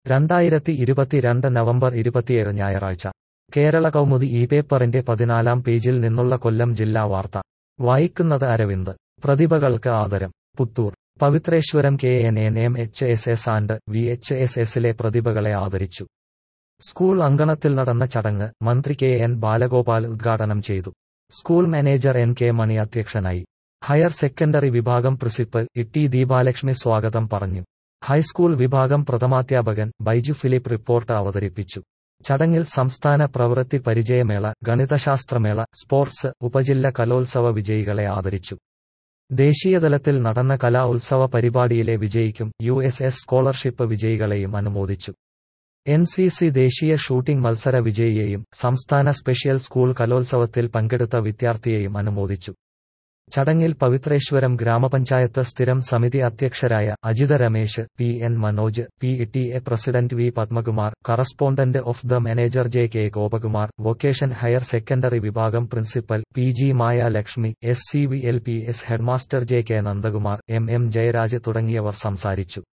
രണ്ടായിരത്തി ഇരുപത്തിരണ്ട് നവംബർ ഇരുപത്തിയേഴ് ഞായറാഴ്ച കേരള കൗമുദി ഈ പേപ്പറിന്റെ പതിനാലാം പേജിൽ നിന്നുള്ള കൊല്ലം ജില്ലാ വാർത്ത വായിക്കുന്നത് അരവിന്ദ് പ്രതിഭകൾക്ക് ആദരം Puthur Pavithreswaram K N N M H S S and V H S എസിലെ പ്രതിഭകളെ ആദരിച്ചു സ്കൂൾ അങ്കണത്തിൽ നടന്ന ചടങ്ങ് മന്ത്രി കെ എൻ ബാലഗോപാൽ ഉദ്ഘാടനം ചെയ്തു school manager N K Mani അധ്യക്ഷനായി ഹയർ സെക്കൻഡറി വിഭാഗം പ്രിൻസിപ്പൽ ഇട്ടി ദീപാലക്ഷ്മി സ്വാഗതം പറഞ്ഞു ഹൈസ്കൂൾ വിഭാഗം പ്രഥമാധ്യാപകൻ ബൈജു ഫിലിപ്പ് റിപ്പോർട്ട് അവതരിപ്പിച്ചു ചടങ്ങിൽ സംസ്ഥാന പ്രവൃത്തി പരിചയമേള ഗണിതശാസ്ത്രമേള സ്പോർട്സ് ഉപജില്ല കലോത്സവ വിജയികളെ ആദരിച്ചു ദേശീയതലത്തിൽ നടന്ന കലാ ഉത്സവ പരിപാടിയിലെ വിജയിക്കും യു എസ് എസ് സ്കോളർഷിപ്പ് വിജയികളെയും അനുമോദിച്ചു എൻ സി സി ദേശീയ ഷൂട്ടിംഗ് മത്സര വിജയിയെയും സംസ്ഥാന സ്പെഷ്യൽ സ്കൂൾ കലോത്സവത്തിൽ പങ്കെടുത്ത വിദ്യാർത്ഥിയെയും അനുമോദിച്ചു ചടങ്ങിൽ പവിത്രേശ്വരം ഗ്രാമപഞ്ചായത്ത് സ്ഥിരം സമിതി അധ്യക്ഷരായ Ajitha Ramesh P N Manoj P T A president V Padmakumar correspondent of the manager J K Gopakumar vocation higher secondary വിഭാഗം principal P G Maya Lakshmi S C V L P S headmaster J K Nandakumar M M Jayaraj തുടങ്ങിയവർ സംസാരിച്ചു